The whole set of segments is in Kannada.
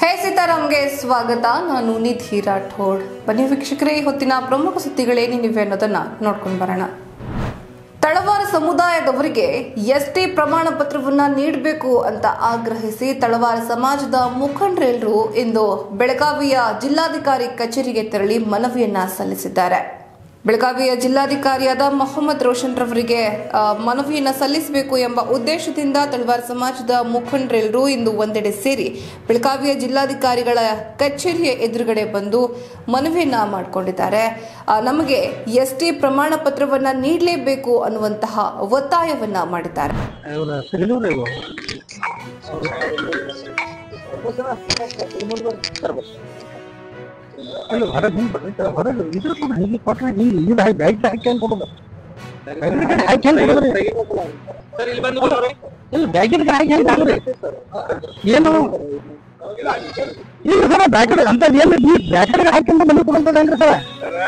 ಹೇ ಸೀತಾರಾಮ್ಗೆ ಸ್ವಾಗತ ನಾನು ನಿಧಿ ರಾಠೋಡ್ ಬನ್ನಿ ವೀಕ್ಷಕರೇ ಈ ಹೊತ್ತಿನ ಪ್ರಮುಖ ಸುದ್ದಿಗಳೇನೇನಿವೆ ಅನ್ನೋದನ್ನ ನೋಡ್ಕೊಂಡು ಬರೋಣ ತಳವಾರ ಸಮುದಾಯದವರಿಗೆ ಎಸ್ಟಿ ಪ್ರಮಾಣ ಪತ್ರವನ್ನ ನೀಡಬೇಕು ಅಂತ ಆಗ್ರಹಿಸಿ ತಳವಾರ ಸಮಾಜದ ಮುಖಂಡರೆಲ್ಲರೂ ಇಂದು ಬೆಳಗಾವಿಯ ಜಿಲ್ಲಾಧಿಕಾರಿ ಕಚೇರಿಗೆ ತೆರಳಿ ಮನವಿಯನ್ನ ಸಲ್ಲಿಸಿದ್ದಾರೆ ಬೆಳಗಾವಿಯ ಜಿಲ್ಲಾಧಿಕಾರಿಯಾದ ಮೊಹಮ್ಮದ್ ರೋಷನ್ ರವರಿಗೆ ಆ, ಮನವಿಯನ್ನ ಸಲ್ಲಿಸಬೇಕು ಎಂಬ ಉದ್ದೇಶದಿಂದ ತಳವಾರ ಸಮಾಜದ ಮುಖಂಡರೆಲ್ಲರೂ ಇಂದು ಒಂದೆಡೆ ಸೇರಿ ಬೆಳಗಾವಿಯ ಜಿಲ್ಲಾಧಿಕಾರಿಗಳ ಕಚೇರಿಯ ಎದುರುಗಡೆ ಬಂದು ಮನವಿಯನ್ನ ಮಾಡಿಕೊಂಡಿದ್ದಾರೆ ಆ, ನಮಗೆ ಎಸ್ಟಿ ಪ್ರಮಾಣ ಪತ್ರವನ್ನ ನೀಡಲೇಬೇಕು ಅನ್ನುವಂತಹ ಒತ್ತಾಯವನ್ನ ಮಾಡಿದ್ದಾರೆ ಇವರ ಸಿಗಲೂರು ಇವು ಇಲ್ಲ ಹೊರಗೆ ಹಿಂಗೆ ಬರ್ತಾರೆ ಹೊರಗೆ ಇದ್ರ ಕೂಡ ಹಿಂಗೆ ಕೊಟ್ರೆ ಹಿಂಗೆ ಇದು ಹಾಕಿ ಬ್ಯಾಗ್ ಹಾಕಿ ಅಂತ ಕೊಡೋದು ಬ್ಯಾಗಿನ ಕಡೆ ಹಾಕಿ ಅಂತ ಕೊಡೋದ್ರಿ ಇಲ್ಲ ಬ್ಯಾಗಿನ ಕಡೆ ಹಾಕಿ ಅಂತ ಕೊಡೋದ್ರಿ ಏನು ಇಲ್ಲ ಸರ ಬ್ಯಾಗ್ ಕಡೆ ಅಂತ ಏನು ಈ ಬ್ಯಾಗ್ ಕಡೆ ಹಾಕಿ ಅಂತ ಬಂದು ಕೊಡೋದು ಹೆಂಗ್ರಿ ಸರ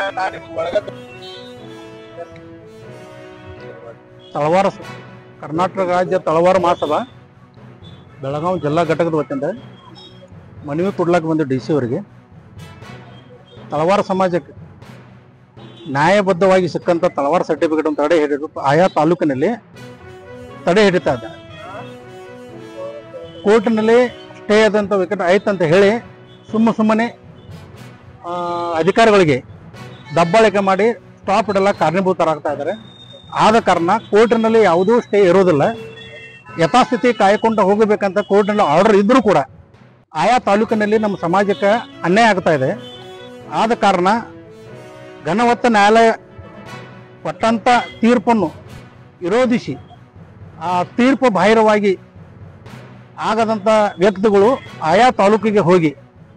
ತಳವಾರ ಸ- ಕರ್ನಾಟಕ ರಾಜ್ಯ ತಳವಾರ ಮಹಾಸಭಾ ಬೆಳಗಾವಿ ಜಿಲ್ಲಾ ಘಟಕದ ವತಿಯಿಂದ ಮನವಿ ಕೊಡ್ಲಾಕ ಬಂದು ಡಿ ಸಿ ಅವರಿಗೆ ತಳವಾರ ಸಮಾಜಕ್ಕೆ ನ್ಯಾಯಬದ್ಧವಾಗಿ ಸಿಕ್ಕಂತ ತಳವಾರ ಸರ್ಟಿಫಿಕೇಟ್ ಅಂತ ತಡೆ ಹಿಡಿದು ಆಯಾ ತಾಲೂಕಿನಲ್ಲಿ ತಡೆ ಹಿಡಿತಾ ಇದ್ದಾರೆ ಕೋರ್ಟ್ನಲ್ಲಿ ಸ್ಟೇ ಆದಂತ ವಿಕೆಟ್ ಆಯ್ತಂತ ಹೇಳಿ ಸುಮ್ಮ ಸುಮ್ಮನೆ ಆ, ಅಧಿಕಾರಿಗಳಿಗೆ ದಬ್ಬಾಳಿಕೆ ಮಾಡಿ ಸ್ಟಾಪ್ ಇಡಲ್ಲ ಕಾರಣೀಭೂತರಾಗ್ತಾ ಇದ್ದಾರೆ ಆದ ಕಾರಣ ಕೋರ್ಟಿನಲ್ಲಿ ಯಾವುದೂ ಸ್ಟೇ ಇರೋದಿಲ್ಲ ಯಥಾಸ್ಥಿತಿ ಕಾಯ್ಕೊಂಡು ಹೋಗಬೇಕಂತ ಕೋರ್ಟಿನಲ್ಲಿ ಆರ್ಡರ್ ಇದ್ರೂ ಕೂಡ ಆಯಾ ತಾಲೂಕಿನಲ್ಲಿ ನಮ್ಮ ಸಮಾಜಕ್ಕೆ ಅನ್ಯಾಯ ಆಗ್ತಾ ಇದೆ ಆದ ಕಾರಣ ಘನವತ್ತ ನ್ಯಾಯಾಲಯ ಕೊಟ್ಟಂತ ತೀರ್ಪನ್ನು ವಿರೋಧಿಸಿ ಆ ತೀರ್ಪು ಬಾಹಿರವಾಗಿ ಆಗದಂತ ವ್ಯಕ್ತಿಗಳು ಆಯಾ ತಾಲೂಕಿಗೆ ಹೋಗಿ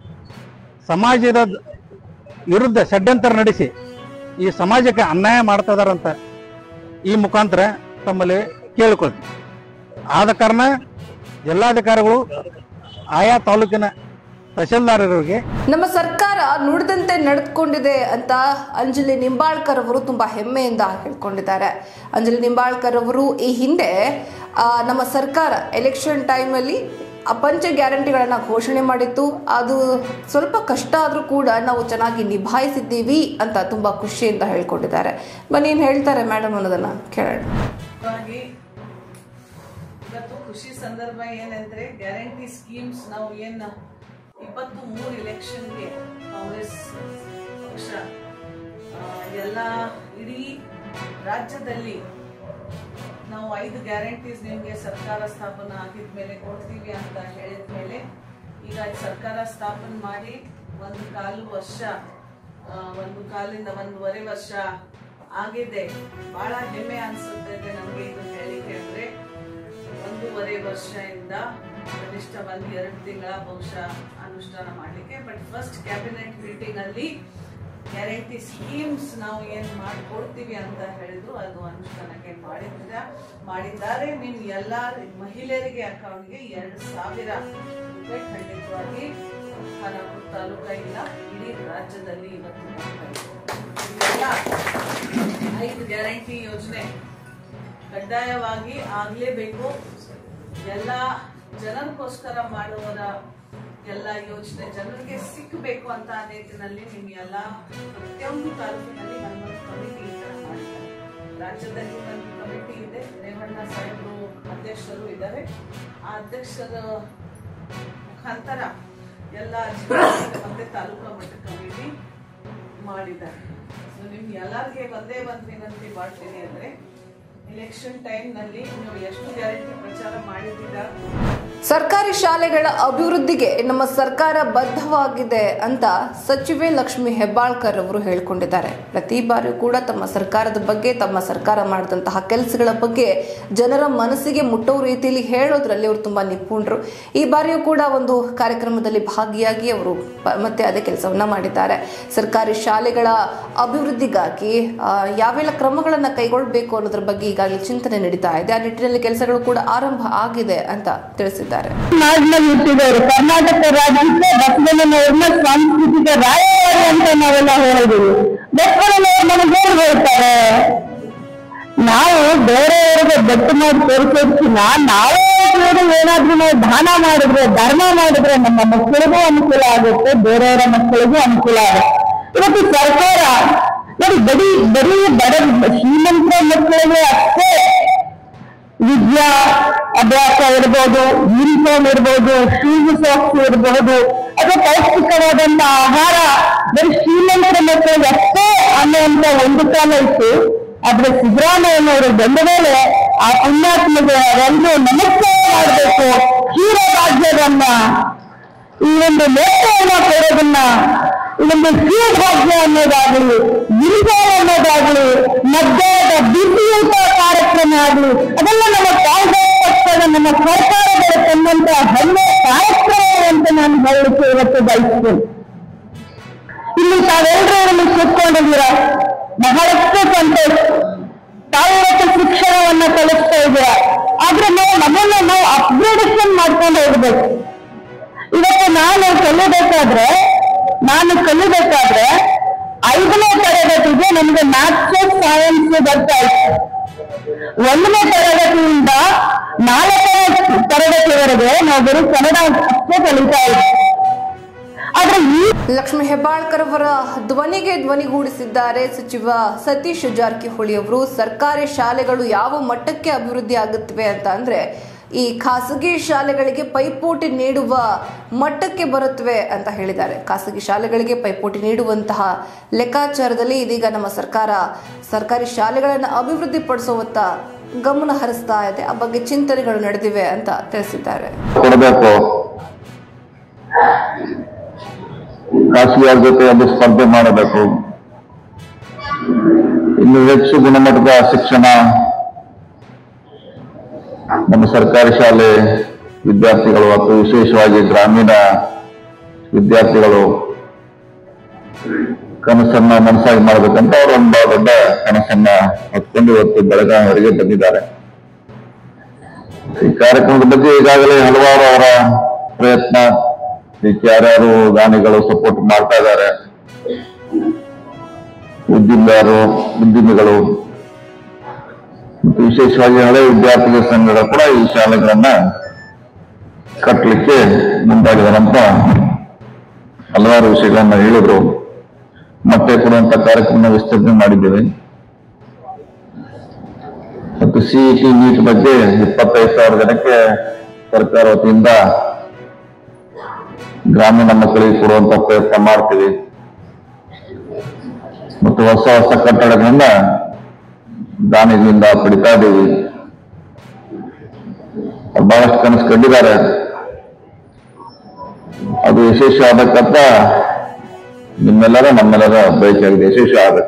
ಸಮಾಜದ ವಿರುದ್ಧ ಷಡ್ಯಂತರ ನಡೆಸಿ ಈ ಸಮಾಜಕ್ಕೆ ಅನ್ಯಾಯ ಮಾಡ್ತಾ ಇದಾರಂತ ಈ ಮುಖಾಂತರ ತಮ್ಮಲ್ಲಿ ಕೇಳಿಕೊಳ್ತೀವಿ ಆದ ಕಾರಣ ಜಿಲ್ಲಾಧಿಕಾರಿಗಳು ಆಯಾ ತಾಲೂಕಿನ ತಹಶೀಲ್ದಾರರಿಗೆ ನಮ್ಮ ಸರ್ಕಾರ ನುಡಿದಂತೆ ನಡೆದುಕೊಂಡಿದೆ ಅಂತ ಅಂಜಲಿ ನಿಂಬಾಳ್ಕರ್ ಅವರು ತುಂಬಾ ಹೆಮ್ಮೆಯಿಂದ ಹೇಳ್ಕೊಂಡಿದ್ದಾರೆ ಅಂಜಲಿ ನಿಂಬಾಳ್ಕರ್ ಅವರು ಈ ಹಿಂದೆ ಆ, ನಮ್ಮ ಸರ್ಕಾರ ಎಲೆಕ್ಷನ್ ಟೈಮಲ್ಲಿ ಆ ಪಂಚ ಗ್ಯಾರಂಟಿಗಳನ್ನ ಘೋಷಣೆ ಮಾಡಿತ್ತು ಅದು ಸ್ವಲ್ಪ ಕಷ್ಟ ಆದರೂ ಕೂಡ ನಾವು ಚೆನ್ನಾಗಿ ನಿಭಾಯಿಸಿದ್ದೀವಿ ಅಂತ ತುಂಬಾ ಖುಷಿಯಿಂದ ಹೇಳ್ಕೊಂಡಿದ್ದಾರೆ ಬನ್ನಿ ಏನ್ ಹೇಳ್ತಾರೆ ಮೇಡಮ್ ಅನ್ನೋದನ್ನ ಕೇಳೋಣ ಮುಖ್ಯವಾಗಿ ಇವತ್ತು ಖುಷಿ ಸಂದರ್ಭ ಏನಂದ್ರೆ ಗ್ಯಾರಂಟಿ ಸ್ಕೀಮ್ಸ್ ನಾವು ಏನ್ ಇಪ್ಪತ್ತು ಮೂರು ಇಲೆಕ್ಷನ್ಗೆ ಕಾಂಗ್ರೆಸ್ ಪಕ್ಷ ಆ, ಎಲ್ಲ ಇಡೀ ರಾಜ್ಯದಲ್ಲಿ ನಾವು ಐದು ಗ್ಯಾರಂಟೀಸ್ ನಿಮಗೆ ಸರ್ಕಾರ ಸ್ಥಾಪನೆ ಆಗಿದ ಮೇಲೆ ಕೊಡ್ತೀವಿ ಅಂತ ಹೇಳಿದ ಮೇಲೆ ಈಗ ಸರ್ಕಾರ ಸ್ಥಾಪನೆ ಮಾಡಿ ಒಂದು ಕಾಲು ವರ್ಷ ಆ, ಒಂದು ಕಾಲಿಂದ ಒಂದೂವರೆ ವರ್ಷ ಆಗಿದೆ ಬಹಳ ಹೆಮ್ಮೆ ಅನ್ಸುತ್ತೆ ನಮಗೆ ಇದು ಹೇಳಿಕೆ ಅಂದ್ರೆ ಒಂದೂವರೆ ವರ್ಷದಿಂದ ಕನಿಷ್ಠ ಒಂದು ಎರಡು ತಿಂಗಳ ಬಹುಶಃ ಅನುಷ್ಠಾನ ಮಾಡಲಿಕ್ಕೆ ಬಟ್ ಫಸ್ಟ್ ಕ್ಯಾಬಿನೆಟ್ ಮೀಟಿಂಗ್ ಅಲ್ಲಿ ಗ್ಯಾರಂಟಿ ಸ್ಕೀಮ್ಸ್ ನಾವು ಏನ್ ಮಾಡ್ಕೊಡ್ತೀವಿ ಅಂತ ಹೇಳಿದ್ರು ಅದು ಅನುಷ್ಠಾನಕ್ಕೆ ಮಾಡಿದ್ರ ಮಾಡಿದ್ದಾರೆ ನಿಮ್ ಎಲ್ಲಾ ಮಹಿಳೆಯರಿಗೆ ಅಕೌಂಟ್ಗೆ ಎರಡು ಸಾವಿರ ರೂಪಾಯಿ ಖಂಡಿತವಾಗಿ ಖಾನಾಪುರ ತಾಲೂಕ ಇಲ್ಲ ಇಡೀ ರಾಜ್ಯದಲ್ಲಿ ಇವತ್ತು ಬರ್ತಾ ಇದೆ. ಇದೆಲ್ಲ ಐದು ಗ್ಯಾರಂಟಿ ಯೋಜನೆ ಕಡ್ಡಾಯವಾಗಿ ಆಗ್ಲೇಬೇಕು ಎಲ್ಲ ಜನರಿಗೋಸ್ಕರ ಮಾಡುವರ ಎಲ್ಲ ಯೋಜನೆ ಜನರಿಗೆ ಸಿಕ್ಕಬೇಕು ಅಂತ ಆ ನಿಟ್ಟಿನಲ್ಲಿ ನಿಮ್ಗೆಲ್ಲ ಪ್ರತಿಯೊಂದು ತಾಲೂಕಿನಲ್ಲಿ ಒಂದೊಂದು ಕಮಿಟಿ ಈ ತರ ಮಾಡಿದ್ದಾರೆ ರಾಜ್ಯದಲ್ಲಿ ಒಂದು ಕಮಿಟಿ ಇದೆ ರೇವಣ್ಣ ಸಾಹೇಬರು ಅಧ್ಯಕ್ಷರು ಇದ್ದಾರೆ ಆ ಅಧ್ಯಕ್ಷರ ಮುಖಾಂತರ ಎಲ್ಲ ಜಿಲ್ಲಾ ಮಟ್ಟ ಮತ್ತೆ ತಾಲೂಕಾ ಮಟ್ಟ ಕಮಿಟಿ ಮಾಡಿದ್ದಾರೆ ಸೊ ನಿಮ್ಗೆ ಎಲ್ಲರಿಗೆ ಒಂದೇ ಒಂದು ವಿನಂತಿ ಮಾಡ್ತೀನಿ ಅಂದ್ರೆ ಎಲೆಕ್ಷನ್ ಟೈಮ್ ನಲ್ಲಿ ನೀವು ಎಷ್ಟು ಗ್ಯಾರಂಟಿ ಪ್ರಚಾರ ಮಾಡಿದ್ದೀರಾ ಸರ್ಕಾರಿ ಶಾಲೆಗಳ ಅಭಿವೃದ್ಧಿಗೆ ನಮ್ಮ ಸರ್ಕಾರ ಬದ್ಧವಾಗಿದೆ ಅಂತ ಸಚಿವೆ ಲಕ್ಷ್ಮಿ ಹೆಬ್ಬಾಳ್ಕರ್ ಅವರು ಹೇಳ್ಕೊಂಡಿದ್ದಾರೆ ಪ್ರತಿ ಬಾರಿಯೂ ಕೂಡ ತಮ್ಮ ಸರ್ಕಾರದ ಬಗ್ಗೆ ತಮ್ಮ ಸರ್ಕಾರ ಮಾಡಿದಂತಹ ಕೆಲಸಗಳ ಬಗ್ಗೆ ಜನರ ಮನಸ್ಸಿಗೆ ಮುಟ್ಟೋ ರೀತಿಯಲ್ಲಿ ಹೇಳೋದ್ರಲ್ಲಿ ಅವರು ತುಂಬಾ ನಿಪುಣರು ಈ ಬಾರಿಯೂ ಕೂಡ ಒಂದು ಕಾರ್ಯಕ್ರಮದಲ್ಲಿ ಭಾಗಿಯಾಗಿ ಅವರು ಪ- ಮತ್ತೆ ಅದೇ ಕೆಲಸವನ್ನ ಮಾಡಿದ್ದಾರೆ ಸರ್ಕಾರಿ ಶಾಲೆಗಳ ಅಭಿವೃದ್ಧಿಗಾಗಿ ಆ, ಯಾವೆಲ್ಲ ಕ್ರಮಗಳನ್ನು ಕೈಗೊಳ್ಳಬೇಕು ಅನ್ನೋದ್ರ ಬಗ್ಗೆ ಈಗಾಗಲೇ ಚಿಂತನೆ ನಡೀತಾ ಇದೆ ಆ ನಿಟ್ಟಿನಲ್ಲಿ ಕೆಲಸಗಳು ಕೂಡ ಆರಂಭ ಆಗಿದೆ ಅಂತ ತಿಳಿಸಿದ್ದಾರೆ ನಾಡಿನಲ್ಲಿ ಹುಟ್ಟಿದವರು ಕರ್ನಾಟಕ ರಾಜ್ಯಕ್ಕೆ ಬಸವಣ್ಣನವ್ರನ್ನ ಸಾಂಸ್ಕೃತಿಕ ರಾಯಭಾರಿ ಅಂತ ನಾವೆಲ್ಲ ಹೇಳಿದೀವಿ ಬಸವಣ್ಣನವ್ರು ನಮಗೆ ಏನ್ ಹೇಳ್ತಾರೆ ನಾವು ಬೇರೆಯವರಿಗೆ ಬೆಟ್ಟು ಮಾಡಿ ತೋರಿಸೋದಕ್ಕಿಂತ ನಾವೇ ಇವರು ಏನಾದ್ರೂ ನಾವು ದಾನ ಮಾಡಿದ್ರೆ ಧರ್ಮ ಮಾಡಿದ್ರೆ ನಮ್ಮ ಮಕ್ಕಳಿಗೂ ಅನುಕೂಲ ಆಗುತ್ತೆ ಬೇರೆಯವರ ಮಕ್ಕಳಿಗೂ ಅನುಕೂಲ ಆಗುತ್ತೆ ಇವತ್ತು ಸರ್ಕಾರ ನೋಡಿ ಬರೀ ಬರೀ ಬಡ ಶ್ರೀಮಂತರ ಮಕ್ಕಳಿಗೆ ಅಷ್ಟೇ ವಿದ್ಯಾ ಅಭ್ಯಾಸ ಇರ್ಬೋದು ಯೂನಿಫಾರ್ಮ್ ಇರ್ಬೋದು ಶೂಸ್ ಸಾಕ್ಸ್ ಇರಬಹುದು ಅಥವಾ ಪೌಷ್ಟಿಕವಾದಂತ ಆಹಾರ ಬರೀ ಶ್ರೀಮಂತರ ಮಕ್ಕಳಿಗೆ ಅಷ್ಟೇ ಅನ್ನುವಂತ ಒಂದು ಕಾಲ ಇತ್ತು ಆದ್ರೆ ಸಿದ್ದರಾಮಯ್ಯನವರು ಬಂದ ಮೇಲೆ ಆ ಪುಣ್ಯಾತ್ಮಗೆ ಒಂದು ನಮಸ್ಕಾರ ಮಾಡಬೇಕು ಕ್ಷೀರ ರಾಜ್ಯವನ್ನ ಈ ಒಂದು ಮೋಕ್ಷವನ್ನ ಕೊಡೋದನ್ನ ಈ ಒಂದು ಭಾಗ್ಯ ಅನ್ನೋದಾಗ್ಲಿ ಗಿರಿಜಾರ ಅನ್ನೋದಾಗ್ಲಿ ಮಧ್ಯಾಹ್ನದ ಬಿಸಿಯೂಟ ಕಾರ್ಯಕ್ರಮ ಆಗ್ಲಿ ಅದೆಲ್ಲ ನಮ್ಮ ಕಾಂಗ್ರೆಸ್ ಪಕ್ಷದ ನಮ್ಮ ಸರ್ಕಾರಗಳು ತಂದಂತ ಹೆಮ್ಮೆ ಕಾರ್ಯಕ್ರಮ ಅಂತ ನಾನು ಹೇಳಲಿಕ್ಕೆ ಇವತ್ತು ಬಯಸ್ತೇನೆ ಇಲ್ಲಿ ತಾವೆಲ್ಲರೂ ಇಲ್ಲಿ ಕೂತ್ಕೊಂಡಿದ್ದೀರ ಬಹಳಷ್ಟು ಸಂತೋಷ ತಾವು ಇವತ್ತು ಶಿಕ್ಷಣವನ್ನ ಕಲಿಸ್ತಾ ಇದ್ದೀರ ಆದ್ರೆ ನಾವು ನಮ್ಮನ್ನ ನಾವು ಅಪ್ಗ್ರೇಡೇಷನ್ ಮಾಡ್ಕೊಂಡು ಹೋಗ್ಬೇಕು ಇವತ್ತು ನಾನು ಕಲಿಬೇಕಾದ್ರೆ ನಾನು ಕಲಿಬೇಕಾದ್ರೆ ಐದನೇ ತರಗತಿಗೆ ನಮಗೆ ಮ್ಯಾಥ್ಸ್ ಸೈನ್ಸ್ ಬರ್ತಾ ಇತ್ತು ಒಂದನೇ ತರಗತಿಯಿಂದ ನಾಲ್ಕನೇ ತರಗತಿವರೆಗೆ ನಾವು ಬರೀ ಕನ್ನಡ ಅಷ್ಟೇ ಕಲಿತಾ ಇದ್ವಿ ಆದ್ರೆ ಈ ಲಕ್ಷ್ಮೀ ಹೆಬ್ಬಾಳ್ಕರ್ ಅವರ ಧ್ವನಿಗೆ ಧ್ವನಿಗೂಡಿಸಿದ್ದಾರೆ ಸಚಿವ ಸತೀಶ್ ಜಾರಕಿಹೊಳಿ ಅವರು ಸರ್ಕಾರಿ ಶಾಲೆಗಳು ಯಾವ ಮಟ್ಟಕ್ಕೆ ಅಭಿವೃದ್ಧಿ ಆಗುತ್ತವೆ ಅಂತ ಅಂದ್ರೆ ಈ ಖಾಸಗಿ ಶಾಲೆಗಳಿಗೆ ಪೈಪೋಟಿ ನೀಡುವ ಮಟ್ಟಕ್ಕೆ ಬರುತ್ತವೆ ಅಂತ ಹೇಳಿದ್ದಾರೆ ಖಾಸಗಿ ಶಾಲೆಗಳಿಗೆ ಪೈಪೋಟಿ ನೀಡುವಂತಹ ಲೆಕ್ಕಾಚಾರದಲ್ಲಿ ಇದೀಗ ನಮ್ಮ ಸರ್ಕಾರ ಸರ್ಕಾರಿ ಶಾಲೆಗಳನ್ನು ಅಭಿವೃದ್ಧಿ ಪಡಿಸುವತ್ತ ಗಮನ ಹರಿಸ್ತಾ ಇದೆ ಆ ಬಗ್ಗೆ ಚಿಂತನೆಗಳು ನಡೆದಿವೆ ಅಂತ ತಿಳಿಸಿದ್ದಾರೆ ಕೊಡಬೇಕು ಖಾಸಗಿಯವ್ರ ಜೊತೆ ಒಂದು ಸ್ಪರ್ಧೆ ಮಾಡಬೇಕು ಇನ್ನು ಹೆಚ್ಚು ಗುಣಮಟ್ಟದ ಶಿಕ್ಷಣ ನಮ್ಮ ಸರ್ಕಾರಿ ಶಾಲೆ ವಿದ್ಯಾರ್ಥಿಗಳು ಮತ್ತು ವಿಶೇಷವಾಗಿ ಗ್ರಾಮೀಣ ವಿದ್ಯಾರ್ಥಿಗಳು ಕನಸನ್ನ ಮನಸ್ಸಾಗಿ ಮಾಡಬೇಕಂತ ಅವರು ಒಂದು ಬಹಳ ದೊಡ್ಡ ಕನಸನ್ನ ಹೊತ್ಕೊಂಡು ಇವತ್ತು ಬೆಳಗಾವಿವರೆಗೆ ಬಂದಿದ್ದಾರೆ ಈ ಕಾರ್ಯಕ್ರಮದ ಬಗ್ಗೆ ಈಗಾಗಲೇ ಹಲವಾರು ಅವರ ಪ್ರಯತ್ನ ಇದಕ್ಕೆ ಯಾರ್ಯಾರು ದಾನಿಗಳು ಸಪೋರ್ಟ್ ಮಾಡ್ತಾ ಇದ್ದಾರೆ ಉದ್ದಿಮೆದಾರರು ಉದ್ಯಮಿಗಳು ಮತ್ತು ವಿಶೇಷವಾಗಿ ಹಳೆ ವಿದ್ಯಾರ್ಥಿಗಳ ಸಂಘಗಳು ಕೂಡ ಈ ಶಾಲೆಗಳನ್ನ ಕಟ್ಟಲಿಕ್ಕೆ ಮುಂದಾಗಿದ್ದಾರಂತ ಹಲವಾರು ವಿಷಯಗಳನ್ನ ಹೇಳಿದ್ರು ಮತ್ತೆ ಕೊಡುವಂತ ಕಾರ್ಯಕ್ರಮ ವಿಸ್ತರಣೆ ಮಾಡಿದ್ದೇವೆ ಮತ್ತು ಸಿಇಟಿ ನೀಟ್ ಬಗ್ಗೆ ಇಪ್ಪತ್ತೈದು ಸಾವಿರ ಜನಕ್ಕೆ ಸರ್ಕಾರ ವತಿಯಿಂದ ಗ್ರಾಮೀಣ ಮಕ್ಕಳಿಗೆ ಕೊಡುವಂತ ಪ್ರಯತ್ನ ಮಾಡ್ತೀವಿ ಮತ್ತು ಹೊಸ ಹೊಸ ಕಟ್ಟಡಗಳನ್ನ ದಾನಿಗಳಿಂದ ಪಡಿತಾ ಇದ್ದೀವಿ ಅವ್ರು ಬಹಳಷ್ಟು ಕನಸು ಕಂಡಿದ್ದಾರೆ ಅದು ಯಶಸ್ವಿ ಆಗಬೇಕಂತ ನಿಮ್ಮೆಲ್ಲರ ನಮ್ಮೆಲ್ಲರ ಬಯಕೆಯಾಗಿದೆ ಯಶಸ್ವಿ ಆಗಬೇಕು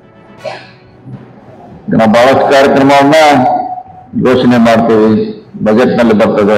ಈಗ ನಾವು ಬಹಳಷ್ಟು ಕಾರ್ಯಕ್ರಮವನ್ನ ಘೋಷಣೆ ಮಾಡ್ತೀವಿ ಬಜೆಟ್ ನಲ್ಲಿ ಬರ್ತದೆ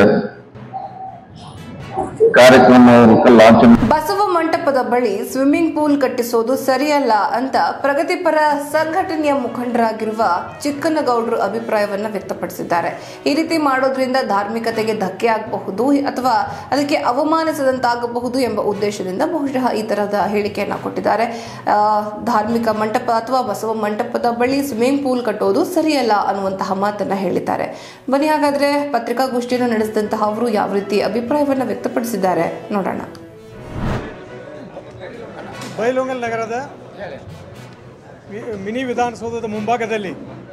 ಕಾರ್ಯಕ್ರಮ ಲಾಂಚ್ ಬಸವ ಮಂಟಪದ ಬಳಿ ಸ್ವಿಮ್ಮಿಂಗ್ ಪೂಲ್ ಕಟ್ಟಿಸೋದು ಸರಿಯಲ್ಲ ಅಂತ ಪ್ರಗತಿಪರ ಸಂಘಟನೆಯ ಮುಖಂಡರಾಗಿರುವ ಚಿಕ್ಕನಗೌಡರು ಅಭಿಪ್ರಾಯವನ್ನ ವ್ಯಕ್ತಪಡಿಸಿದ್ದಾರೆ ಈ ರೀತಿ ಮಾಡೋದ್ರಿಂದ ಧಾರ್ಮಿಕತೆಗೆ ಧಕ್ಕೆ ಆಗಬಹುದು ಅಥವಾ ಅದಕ್ಕೆ ಅವಮಾನಿಸದಂತಾಗಬಹುದು ಎಂಬ ಉದ್ದೇಶದಿಂದ ಬಹುಶಃ ಈ ತರಹದ ಹೇಳಿಕೆಯನ್ನ ಕೊಟ್ಟಿದ್ದಾರೆ ಆ, ಧಾರ್ಮಿಕ ಮಂಟಪ ಅಥವಾ ಬಸವ ಮಂಟಪದ ಬಳಿ ಸ್ವಿಮ್ಮಿಂಗ್ ಪೂಲ್ ಕಟ್ಟೋದು ಸರಿಯಲ್ಲ ಅನ್ನುವಂತಹ ಮಾತನ್ನ ಹೇಳಿದ್ದಾರೆ ಬನ್ನಿ ಹಾಗಾದ್ರೆ ಪತ್ರಿಕಾಗೋಷ್ಠಿಯನ್ನು ನಡೆಸಿದಂತಹ ಅವರು ಯಾವ ರೀತಿ ಅಭಿಪ್ರಾಯವನ್ನ ವ್ಯಕ್ತಪಡಿಸಿದ್ದಾರೆ ನೋಡೋಣ ಬೈಲೊಂಗಲ್ ನಗರದ ವಿ- ಮಿನಿ ವಿಧಾನಸೌಧದ ಮುಂಭಾಗದಲ್ಲಿ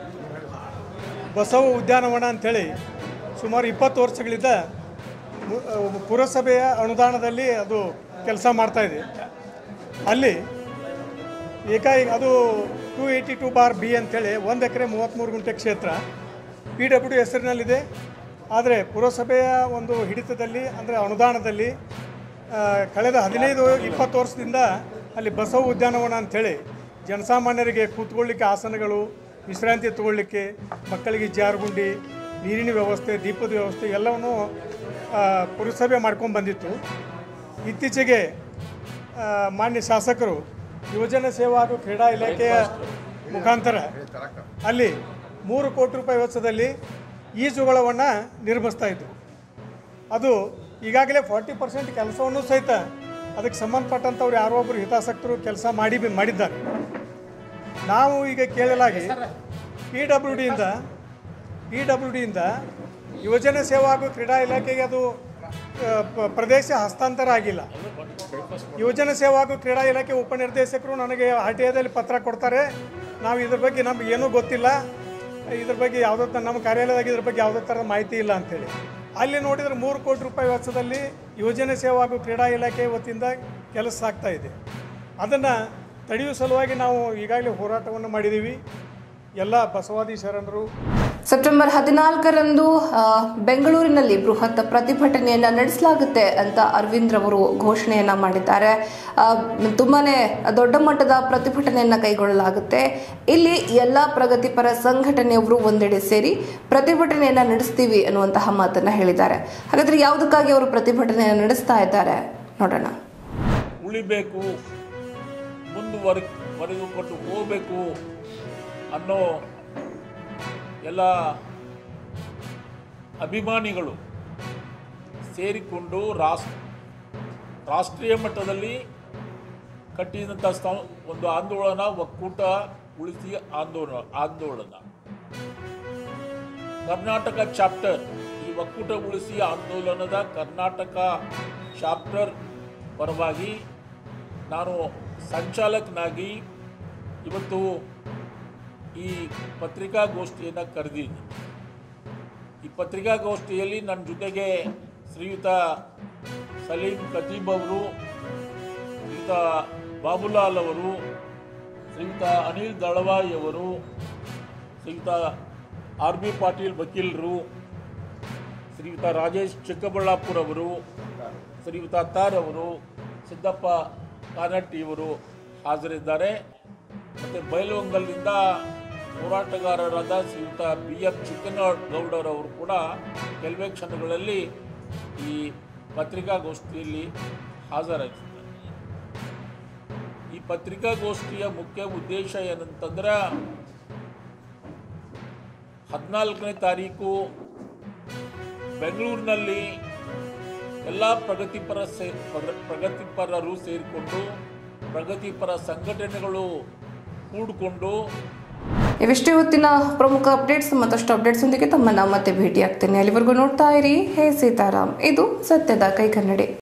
ಬಸವ ಉದ್ಯಾನವನ ಅಂಥೇಳಿ ಸುಮಾರು ಇಪ್ಪತ್ತು ವರ್ಷಗಳಿಂದ ಮು- ಅಹ್ ಪುರಸಭೆಯ ಅನುದಾನದಲ್ಲಿ ಅದು ಕೆಲಸ ಮಾಡ್ತಾ ಇದೆ ಅಲ್ಲಿ ಏಕಾಏಕಿ ಅದು two eighty two bar B ಅಂತೇಳಿ ಒಂದು ಎಕರೆ ಮೂವತ್ತ್ಮೂರು ಗುಂಟೆ ಕ್ಷೇತ್ರ ಪಿ ಡಬ್ಲ್ಯೂ ಹೆಸರಿನಲ್ಲಿದೆ ಆದರೆ ಪುರಸಭೆಯ ಒಂದು ಹಿಡಿತದಲ್ಲಿ ಅಂದರೆ ಅನುದಾನದಲ್ಲಿ ಆ, ಕಳೆದ ಹದಿನೈದು ಇಪ್ಪತ್ತು ವರ್ಷದಿಂದ ಅಲ್ಲಿ ಬಸವ ಉದ್ಯಾನವನ ಅಂಥೇಳಿ ಜನಸಾಮಾನ್ಯರಿಗೆ ಕೂತ್ಕೊಳ್ಳಿಕ್ಕೆ ಆಸನಗಳು ವಿಶ್ರಾಂತಿ ತಗೊಳ್ಳಿಕ್ಕೆ ಮಕ್ಕಳಿಗೆ ಜಾರುಗುಂಡಿ ನೀರಿನ ವ್ಯವಸ್ಥೆ ದೀಪದ ವ್ಯವಸ್ಥೆ ಎಲ್ಲವನ್ನು ಆ, ಪುರಸಭೆ ಮಾಡ್ಕೊಂಡು ಬಂದಿತ್ತು ಇತ್ತೀಚೆಗೆ ಆ, ಮಾನ್ಯ ಶಾಸಕರು ಯುವಜನ ಸೇವಾ ಹಾಗೂ ಕ್ರೀಡಾ ಇಲಾಖೆಯ ಮುಖಾಂತರ ಅಲ್ಲಿ ಮೂರು ಕೋಟಿ ರೂಪಾಯಿ ವೆಚ್ಚದಲ್ಲಿ ಈಜುಗೊಳವನ್ನು ನಿರ್ಮಿಸ್ತಾ ಇದ್ರು ಅದು ಈಗಾಗಲೇ ಫಾರ್ಟಿ ಪರ್ಸೆಂಟ್ ಕೆಲಸವನ್ನು ಸಹಿತ ಅದಕ್ಕೆ ಸಂಬಂಧಪಟ್ಟಂಥವ್ರು ಯಾರೋ ಒಬ್ಬರು ಹಿತಾಸಕ್ತರು ಕೆಲಸ ಮಾಡಿ ಮಾಡಿದ್ದಾರೆ ನಾವು ಈಗ ಕೇಳಲಾಗಿ ಪಿ ಡಬ್ಲ್ಯೂ ಡಿಯಿಂದ ಪಿ ಡಬ್ಲ್ಯೂ ಡಿಯಿಂದ ಯುವಜನ ಸೇವಾ ಹಾಗೂ ಕ್ರೀಡಾ ಇಲಾಖೆಗೆ ಅದು ಆ, ಪ- ಪ್ರದೇಶ ಹಸ್ತಾಂತರ ಆಗಿಲ್ಲ ಯುವಜನ ಸೇವಾ ಹಾಗೂ ಕ್ರೀಡಾ ಇಲಾಖೆ ಉಪನಿರ್ದೇಶಕರು ನನಗೆ ಆರ್ ಟಿ ಐದಲ್ಲಿ ಪತ್ರ ಕೊಡ್ತಾರೆ ನಾವು ಇದ್ರ ಬಗ್ಗೆ ನಮ್ಗೆ ಏನೂ ಗೊತ್ತಿಲ್ಲ ಇದ್ರ ಬಗ್ಗೆ ಯಾವುದೇ ತ- ನಮ್ಮ ಕಾರ್ಯಾಲಯದಾಗ ಇದ್ರ ಬಗ್ಗೆ ಯಾವುದೇ ಥರದ ಮಾಹಿತಿ ಇಲ್ಲ ಅಂತೇಳಿ ಅಲ್ಲಿ ನೋಡಿದರೆ ಮೂರು ಕೋಟಿ ರೂಪಾಯಿ ವೆಚ್ಚದಲ್ಲಿ ಯುವಜನ ಸೇವಾ ಹಾಗೂ ಕ್ರೀಡಾ ಇಲಾಖೆ ವತಿಯಿಂದ ಕೆಲಸ ಆಗ್ತಾ ಇದೆ ಅದನ್ನು ತಡೆಯುವ ಸಲುವಾಗಿ ನಾವು ಈಗಾಗಲೇ ಹೋರಾಟವನ್ನು ಮಾಡಿದ್ದೀವಿ ಎಲ್ಲ ಬಸವಾದಿ ಶರಣರು ಸೆಪ್ಟೆಂಬರ್ ಹದಿನಾಲ್ಕರಂದು ಆ, ಬೆಂಗಳೂರಿನಲ್ಲಿ ಬೃಹತ್ ಪ್ರತಿಭಟನೆಯನ್ನ ನಡೆಸಲಾಗುತ್ತೆ ಅಂತ ಅರವಿಂದ್ ರವರು ಘೋಷಣೆಯನ್ನ ಮಾಡಿದ್ದಾರೆ ಆ, ತುಂಬಾನೇ ದೊಡ್ಡ ಮಟ್ಟದ ಪ್ರತಿಭಟನೆಯನ್ನ ಕೈಗೊಳ್ಳಲಾಗುತ್ತೆ ಇಲ್ಲಿ ಎಲ್ಲ ಪ್ರಗತಿಪರ ಸಂಘಟನೆಯವರು ಒಂದೆಡೆ ಸೇರಿ ಪ್ರತಿಭಟನೆಯನ್ನ ನಡೆಸ್ತೀವಿ ಅನ್ನುವಂತಹ ಮಾತನ್ನ ಹೇಳಿದ್ದಾರೆ ಹಾಗಾದ್ರೆ ಯಾವುದಕ್ಕಾಗಿ ಅವರು ಪ್ರತಿಭಟನೆಯನ್ನ ನಡೆಸ್ತಾ ಇದ್ದಾರೆ ನೋಡೋಣ ಉಳಿಬೇಕು ಮುಂದುವರೆ ವರೆದುಕೊಂಡು ಹೋಗಬೇಕು ಅನ್ನೋ ಎಲ್ಲ ಅಭಿಮಾನಿಗಳು ಸೇರಿಕೊಂಡು ರಾಷ್ಟ್ರ ರಾಷ್ಟ್ರೀಯ ಮಟ್ಟದಲ್ಲಿ ಕಟ್ಟಿದಂಥ ಸ್ಥ ಒಂದು ಆಂದೋಲನ ಒಕ್ಕೂಟ ಉಳಿಸಿ ಆಂದೋಲನ ಆಂದೋಲನ ಕರ್ನಾಟಕ ಚಾಪ್ಟರ್ ಈ ಒಕ್ಕೂಟ ಉಳಿಸಿ ಆಂದೋಲನದ ಕರ್ನಾಟಕ ಚಾಪ್ಟರ್ ಪರವಾಗಿ ನಾನು ಸಂಚಾಲಕನಾಗಿ ಇವತ್ತು ಈ ಪತ್ರಿಕಾಗೋಷ್ಠಿಯನ್ನು ಕರೆದಿದ್ದೀನಿ ಈ ಪತ್ರಿಕಾಗೋಷ್ಠಿಯಲ್ಲಿ ನನ್ನ ಜೊತೆಗೆ ಶ್ರೀಯುತ ಸಲೀಂ ಖತೀಬ್ ಅವರು ಶ್ರೀಯುತ ಬಾಬುಲಾಲ್ ಅವರು ಶ್ರೀಯುತ ಅನಿಲ್ ದಳವಾಯಿ ಅವರು ಶ್ರೀಯುತ ಆರ್ ಬಿ ಪಾಟೀಲ್ ವಕೀಲರು ಶ್ರೀಯುತ ರಾಜೇಶ್ ಚಿಕ್ಕಬಳ್ಳಾಪುರ ಅವರು ಶ್ರೀಯುತ ಅತ್ತಾರ್ ಅವರು ಸಿದ್ದಪ್ಪ ಕಾನಟ್ಟಿ ಇವರು ಹಾಜರಿದ್ದಾರೆ ಮತ್ತು ಬೈಲಹೊಂಗಲ್ನಿಂದ ಹೋರಾಟಗಾರರಾದ ಶ್ರೀಯುತ ಬಿ ಎಫ್ ಚಿಕ್ಕನಗೌಡರವರು ಕೂಡ ಕೆಲವೇ ಕ್ಷಣಗಳಲ್ಲಿ ಈ ಪತ್ರಿಕಾಗೋಷ್ಠಿಯಲ್ಲಿ ಹಾಜರಾಗಿದ್ದಾರೆ ಈ ಪತ್ರಿಕಾಗೋಷ್ಠಿಯ ಮುಖ್ಯ ಉದ್ದೇಶ ಏನಂತಂದ್ರೆ ಹದಿನಾಲ್ಕನೇ ತಾರೀಕು ಬೆಂಗಳೂರಿನಲ್ಲಿ ಎಲ್ಲ ಪ್ರಗತಿಪರ ಸೇ ಪ್ರ- ಪ್ರಗತಿಪರರು ಸೇರಿಕೊಂಡು ಪ್ರಗತಿಪರ ಸಂಘಟನೆಗಳು ಕೂಡಿಕೊಂಡು ಇವಿಷ್ಟೇ ಹೊತ್ತಿನ ಪ್ರಮುಖ ಅಪ್ಡೇಟ್ಸ್ ಮತ್ತಷ್ಟು ಅಪ್ಡೇಟ್ಸ್ ಒಂದಿಗೆ ತಮ್ಮನ್ನ ಮತ್ತೆ ಭೇಟಿ ಆಗ್ತೇನೆ ಅಲ್ಲಿವರೆಗೂ ನೋಡ್ತಾ ಇರಿ ಹೇ ಸೀತಾರಾಮ್ ಇದು ಸತ್ಯದ ಕೈಕನ್ನಡಿ